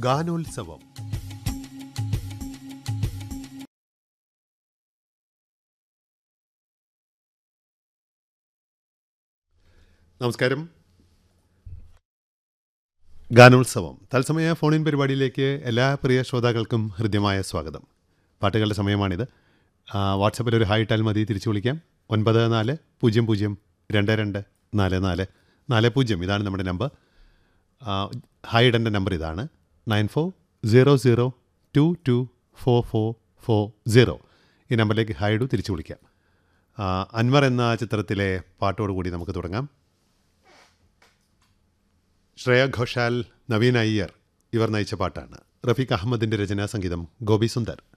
ഗാനോത്സവം നമസ്കാരം ഗാനോത്സവം തത്സമയ ഫോണിൻ പരിപാടിയിലേക്ക് എല്ലാ പ്രിയ ശ്രോതാക്കൾക്കും ഹൃദ്യമായ സ്വാഗതം പാട്ടുകളുടെ സമയമാണിത് ആ, വാട്സപ്പിൽ ഒരു ഹായ് ഇട്ടാൽ മതി തിരിച്ചു വിളിക്കാം ഒൻപത് നാല് പൂജ്യം പൂജ്യം രണ്ട് രണ്ട് നാല് നാല് നാല് പൂജ്യം ഇതാണ് നമ്മുടെ നമ്പർ ആ, ഹായ് ഇടേണ്ട നമ്പർ ഇതാണ് nine four zero zero two two four four four zero ഈ നമ്പറിലേക്ക് ഹായ് ഇടൂ തിരിച്ചു വിളിക്കാം ആ, അൻവർ എന്ന ചിത്രത്തിലെ പാട്ടോടുകൂടി നമുക്ക് തുടങ്ങാം ശ്രേയ ഘോഷാൽ നവീൻ അയ്യർ ഇവർ നയിച്ച പാട്ടാണ് റഫീഖ് അഹമ്മദിൻ്റെ രചനാ സംഗീതം ഗോപി സുന്ദർ